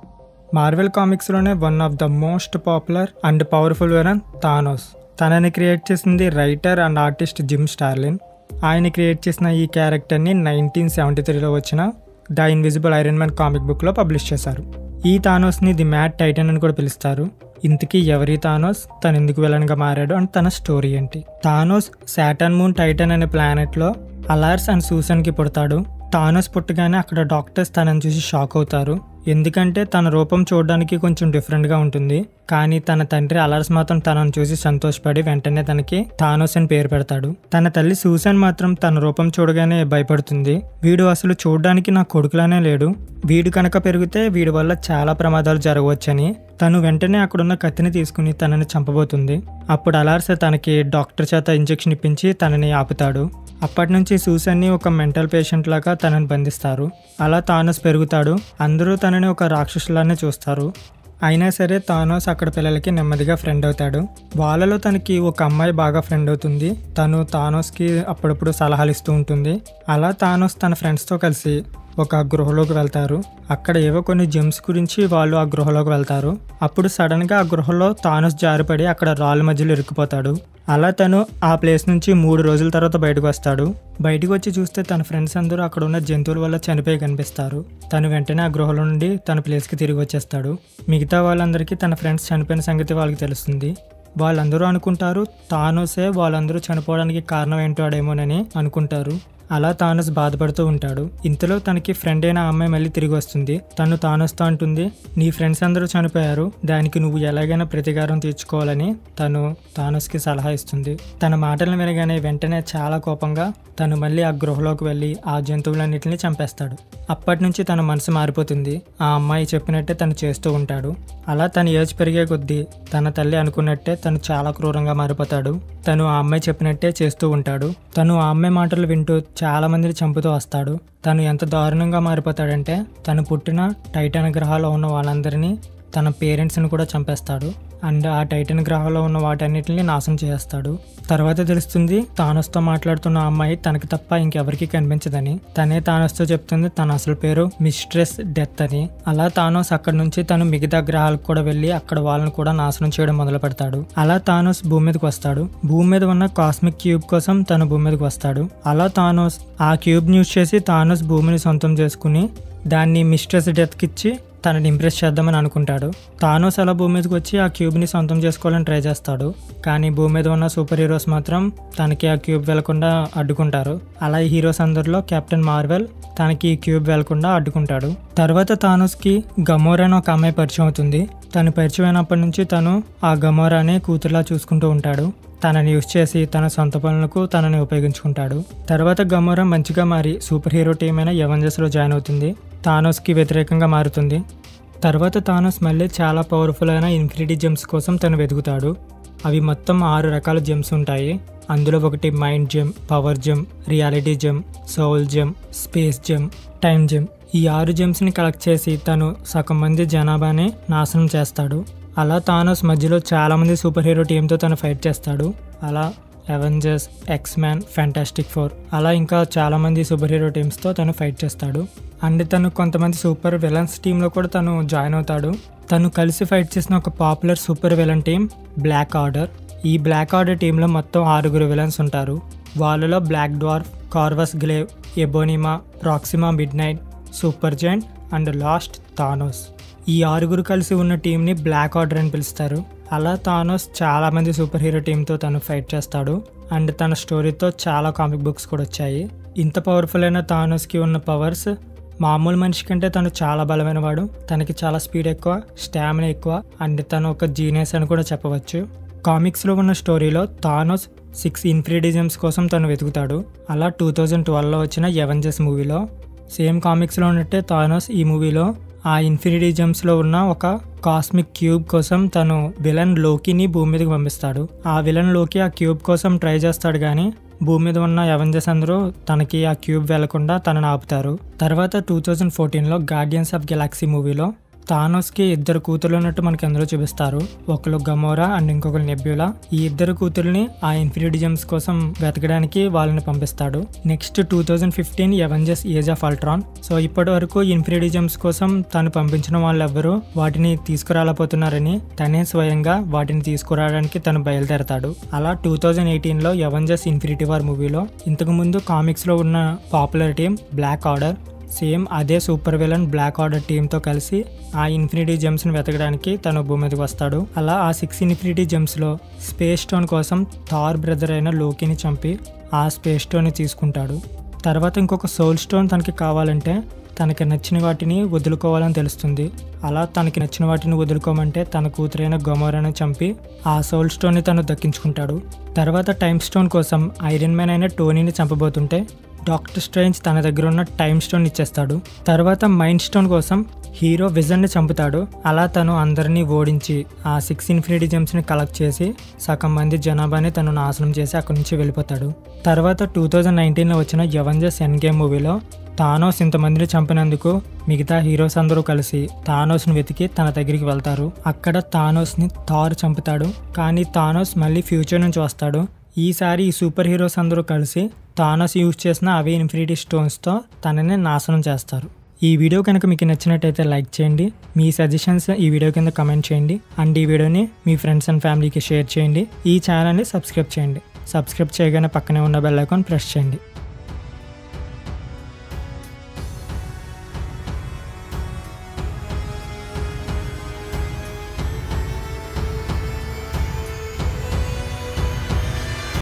Marvel కామిక్స్లోనే one of the most popular and powerful villain Thanos తనని create చేసింది writer and artist Jim Starlin ఆయన create చేసిన ఈ క్యారెక్టర్ని నైన్టీన్ సెవెంటీ త్రీలో వచ్చిన the invisible iron man comic బుక్లో పబ్లిష్ చేశారు ఈ థానోస్ని ది మ్యాట్ టైటన్ అని కూడా పిలుస్తారు ఇంతకీ ఎవరి థానోస్ తను ఎందుకు విలన్గా మారాడు అండ్ తన స్టోరీ ఏంటి థానోస్ సాటర్న్ మూన్ టైటన్ అనే ప్లానెట్లో అలార్స్ అండ్ సూసన్కి పుడతాడు థానోస్ పుట్టగానే అక్కడ డాక్టర్స్ తనని చూసి షాక్ అవుతారు ఎందుకంటే తన రూపం చూడడానికి కొంచెం డిఫరెంట్గా ఉంటుంది కానీ తన తండ్రి అలర్స్ మాత్రం తనను చూసి సంతోషపడి వెంటనే తనకి థానోస్ అని పేరు పెడతాడు తన తల్లి సూసన్ మాత్రం తన రూపం చూడగానే భయపడుతుంది వీడు అసలు చూడడానికి నా కొడుకులానే లేడు వీడు కనుక పెరిగితే వీడి వల్ల చాలా ప్రమాదాలు జరగవచ్చని తను వెంటనే అక్కడున్న కత్తిని తీసుకుని తనని చంపబోతుంది అప్పుడు అలార్స్ తనకి డాక్టర్ చేత ఇంజెక్షన్ ఇప్పించి తనని ఆపుతాడు అప్పటి నుంచి సూసన్ని ఒక మెంటల్ పేషెంట్ లాగా తనని బంధిస్తారు అలా తానోస్ పెరుగుతాడు అందరూ తనని ఒక రాక్షసులానే చూస్తారు అయినా సరే తానోస్ అక్కడ పిల్లలకి నెమ్మదిగా ఫ్రెండ్ అవుతాడు వాళ్ళలో తనకి ఒక అమ్మాయి బాగా ఫ్రెండ్ అవుతుంది తను తానోస్కి అప్పుడప్పుడు సలహాలు ఇస్తూ ఉంటుంది అలా తానోస్ తన ఫ్రెండ్స్తో కలిసి ఒక గృహలోకి వెళ్తారు అక్కడ ఏవో కొన్ని జెమ్స్ గురించి వాళ్ళు ఆ గృహలోకి వెళ్తారు అప్పుడు సడన్గా ఆ గృహలో తానోస్ జారిపడి అక్కడ రాళ్ళ మధ్యలో ఇరుక్కుపోతాడు అలా తను ఆ ప్లేస్ నుంచి మూడు రోజుల తర్వాత బయటకు వస్తాడు బయటకు వచ్చి చూస్తే తన ఫ్రెండ్స్ అందరూ అక్కడ ఉన్న జంతువుల వల్ల చనిపోయి కనిపిస్తారు తను వెంటనే ఆ గృహలో నుండి తన ప్లేస్కి తిరిగి వచ్చేస్తాడు మిగతా వాళ్ళందరికీ తన ఫ్రెండ్స్ చనిపోయిన సంగతి వాళ్ళకి తెలుస్తుంది వాళ్ళందరూ అనుకుంటారు తానోసే వాళ్ళందరూ చనిపోవడానికి కారణం ఏంటాడేమోనని అనుకుంటారు అలా తానస్ బాధపడుతూ ఉంటాడు ఇంతలో తనకి ఫ్రెండ్ అయిన అమ్మాయి మళ్ళీ తిరిగి వస్తుంది తను తానొస్తా అంటుంది నీ ఫ్రెండ్స్ అందరూ చనిపోయారు దానికి నువ్వు ఎలాగైనా ప్రతీకారం తీర్చుకోవాలని తను తానస్కి సలహా ఇస్తుంది తన మాటలను వినగానే వెంటనే చాలా కోపంగా తను మళ్ళీ ఆ గృహలోకి వెళ్ళి ఆ జంతువులన్నింటినీ చంపేస్తాడు అప్పటి నుంచి తన మనసు మారిపోతుంది ఆ అమ్మాయి చెప్పినట్టే తను చేస్తూ ఉంటాడు అలా తన ఏజ్ పెరిగే కొద్దీ తన తల్లి అనుకున్నట్టే తను చాలా క్రూరంగా మారిపోతాడు తను ఆ అమ్మాయి చెప్పినట్టే చేస్తూ ఉంటాడు తను ఆ అమ్మాయి మాటలు వింటూ చాలా మందిని చంపుతూ వస్తాడు తను ఎంత దారుణంగా మారిపోతాడంటే తను పుట్టిన టైటాన్ గ్రహాల్లో ఉన్న వాళ్ళందరినీ తన పేరెంట్స్ని కూడా చంపేస్తాడు అండ్ ఆ టైటన్ గ్రహంలో ఉన్న వాటన్నిటిని నాశనం చేస్తాడు తర్వాత తెలుస్తుంది తానస్తో మాట్లాడుతున్న అమ్మాయి తనకి తప్ప ఇంకెవరికి కనిపించదని తనే తానస్తో చెప్తుంది తన అసలు పేరు మిస్ట్రెస్ డెత్ అని అలా తానోస్ అక్కడ నుంచి తను మిగతా గ్రహాలకు కూడా వెళ్ళి అక్కడ వాళ్ళని కూడా నాశనం చేయడం మొదలు పెడతాడు అలా తానోస్ భూమి మీదకి వస్తాడు భూమి మీద ఉన్న కాస్మిక్ క్యూబ్ కోసం తను భూమి మీదకి వస్తాడు అలా తానోస్ ఆ క్యూబ్ యూస్ చేసి తానోస్ భూమిని సొంతం చేసుకుని దాన్ని మిస్ట్రెస్ డెత్కి ఇచ్చి తనని ఇంప్రెస్ చేద్దామని అనుకుంటాడు తానోస్ అలా భూమి మీదకి వచ్చి ఆ క్యూబ్ని సొంతం చేసుకోవాలని ట్రై చేస్తాడు కానీ భూమి మీద ఉన్న సూపర్ హీరోస్ మాత్రం తనకి ఆ క్యూబ్ వెళ్లకుండా అడ్డుకుంటారు అలా ఈ హీరోస్ అందరిలో కెప్టెన్ మార్వెల్ తనకి ఈ క్యూబ్ వెళ్లకుండా అడ్డుకుంటాడు తర్వాత తానోస్కి గమోరా అని ఒక అమ్మాయి పరిచయం అవుతుంది తను పరిచయం అయినప్పటి నుంచి తను ఆ గమోరాని కూతురులా చూసుకుంటూ ఉంటాడు తనని యూస్ చేసి తన సొంత పనులకు తనని ఉపయోగించుకుంటాడు తర్వాత గమోరా మంచిగా మారి సూపర్ హీరో టీం అయిన ఎవెంజర్స్లో జాయిన్ అవుతుంది తానోస్కి వ్యతిరేకంగా మారుతుంది తర్వాత తానోస్ మళ్ళీ చాలా పవర్ఫుల్ అయిన ఇన్ఫినిటీ జెమ్స్ కోసం తను వెతుకుతాడు అవి మొత్తం ఆరు రకాల జెమ్స్ ఉంటాయి అందులో ఒకటి mind gem power gem reality gem soul gem space gem time gem ఈ ఆరు జెమ్స్ని కలెక్ట్ చేసి తను సగం మంది జనాభాని నాశనం చేస్తాడు అలా తానోస్ మధ్యలో చాలామంది సూపర్ హీరో టీంతో తను ఫైట్ చేస్తాడు అలా Avengers X man fantastic four అలా ఇంకా చాలామంది సూపర్ హీరో టీమ్స్తో తను ఫైట్ చేస్తాడు అండ్ తను కొంతమంది సూపర్ విలన్స్ టీంలో కూడా తను జాయిన్ అవుతాడు తను కలిసి ఫైట్ చేసిన ఒక popular super villain team black order ఈ బ్లాక్ ఆర్డర్ టీంలో మొత్తం ఆరుగురు విలన్స్ ఉంటారు వాళ్ళలో black dwarf Corvus Glaive Ebony Maw Proxima midnight supergiant and last Thanos ఈ ఆరుగురు కలిసి ఉన్న టీంని బ్లాక్ ఆర్డర్ అని పిలుస్తారు అలా థానోస్ చాలా మంది సూపర్ హీరో టీంతో తను ఫైట్ చేస్తాడు అండ్ తన స్టోరీతో చాలా కామిక్ బుక్స్ కూడా వచ్చాయి ఇంత పవర్ఫుల్ అయిన థానోస్కి ఉన్న పవర్స్ మామూలు మనిషి కంటే తను చాలా బలమైన వాడు తనకి చాలా స్పీడ్ ఎక్కువ స్టామినా ఎక్కువ అండ్ తను ఒక జీనియస్ అని కూడా చెప్పవచ్చు కామిక్స్లో ఉన్న స్టోరీలో థానోస్ సిక్స్ ఇన్ఫ్రీడిజమ్స్ కోసం తను వెతుకుతాడు అలా టూ థౌజండ్ ట్వెల్వ్లో వచ్చిన ఎవెంజర్స్ మూవీలో సేమ్ కామిక్స్లో ఉన్నట్టే థానోస్ ఈ మూవీలో ఆ ఇన్ఫినిటీ జెమ్స్లో ఉన్న ఒక కాస్మిక్ క్యూబ్ కోసం తను విలన్ లోకిని భూమి మీదకి పంపిస్తాడు ఆ విలన్ లోకి ఆ క్యూబ్ కోసం ట్రై చేస్తాడు కానీ భూమి మీద ఉన్న ఎవెంజర్స్ అందరూ తనకి ఆ క్యూబ్ వెళ్లకుండా తనని ఆపుతారు తర్వాత టూ థౌజండ్ ఫోర్టీన్లో గార్డియన్స్ ఆఫ్ గెలాక్సీ మూవీలో థానోస్కి ఇద్దరు కూతుర్లు ఉన్నట్టు మనకి అందులో చూపిస్తారు ఒకరు గమోరా అండ్ ఇంకొకరు నెబ్యులా ఈ ఇద్దరు కూతుర్ని ఆ ఇన్ఫినిటీ జెమ్స్ కోసం వెతకడానికి వాళ్ళని పంపిస్తాడు next two thousand fifteen Avengers age of Ultron so ఇప్పటి వరకు ఇన్ఫినిటీ జెమ్స్ కోసం తను పంపించిన వాళ్ళెవ్వరూ వాటిని తీసుకురాలేకపోతున్నారని తనే స్వయంగా వాటిని తీసుకురావడానికి తను బయలుదేరతాడు అలా టూ థౌజండ్ ఎయిటీన్లో ఎవెంజర్స్ ఇన్ఫినిటీ వార్ మూవీలో ఇంతకు ముందు కామిక్స్లో ఉన్న popular team black order same అదే సూపర్ విలన్ బ్లాక్ ఆర్డర్ టీంతో కలిసి ఆ ఇన్ఫినిటీ జెమ్స్ని వెతకడానికి తను భూమి మీదకి వస్తాడు అలా ఆ సిక్స్ ఇన్ఫినిటీ జెమ్స్లో స్పేస్ స్టోన్ కోసం థార్ బ్రదర్ అయిన లోకిని చంపి ఆ స్పేస్ స్టోన్ని తీసుకుంటాడు తర్వాత ఇంకొక సోల్ స్టోన్ తనకి కావాలంటే తనకి నచ్చిన వాటిని వదులుకోవాలని తెలుస్తుంది అలా తనకి నచ్చిన వాటిని వదులుకోమంటే తన కూతురైన గొమోరాను చంపి ఆ సోల్ స్టోన్ని తను దక్కించుకుంటాడు తర్వాత టైమ్ స్టోన్ కోసం ఐరన్ మ్యాన్ అయిన టోనీని చంపబోతుంటే డాక్టర్ స్ట్రేంజ్ తన దగ్గర ఉన్న టైమ్ స్టోన్ ఇచ్చేస్తాడు తర్వాత మైండ్ స్టోన్ కోసం హీరో విజన్ని చంపుతాడు అలా తను అందరినీ ఓడించి ఆ సిక్స్ ఇన్ఫినిటీ జెమ్స్ని కలెక్ట్ చేసి సగం మంది జనాభాని తను నాశనం చేసి అక్కడి నుంచి వెళ్ళిపోతాడు తర్వాత టూ థౌజండ్ నైన్టీన్లో వచ్చిన ఎవెంజర్స్ ఎన్ గేమ్ మూవీలో తానోస్ ఇంతమందిని చంపినందుకు మిగతా హీరోస్ అందరూ కలిసి తానోస్ని వెతికి తన దగ్గరికి వెళ్తారు అక్కడ తానోస్ని థార్ చంపుతాడు కానీ తానోస్ మళ్ళీ ఫ్యూచర్ నుంచి వస్తాడు ఈసారి ఈ సూపర్ హీరోస్ అందరూ కలిసి తానోస్ యూజ్ చేసిన అవే ఇన్ఫినిటీ స్టోన్స్తో తనని నాశనం చేస్తారు ఈ వీడియో కనుక మీకు నచ్చినట్టయితే లైక్ చేయండి మీ సజెషన్స్ ఈ వీడియో కింద కమెంట్ చేయండి అండ్ ఈ వీడియోని మీ ఫ్రెండ్స్ అండ్ ఫ్యామిలీకి షేర్ చేయండి ఈ ఛానల్ని సబ్స్క్రైబ్ చేయండి సబ్స్క్రైబ్ చేయగానే పక్కనే ఉన్న బెల్ ఐకాన్ ప్రెస్ చేయండి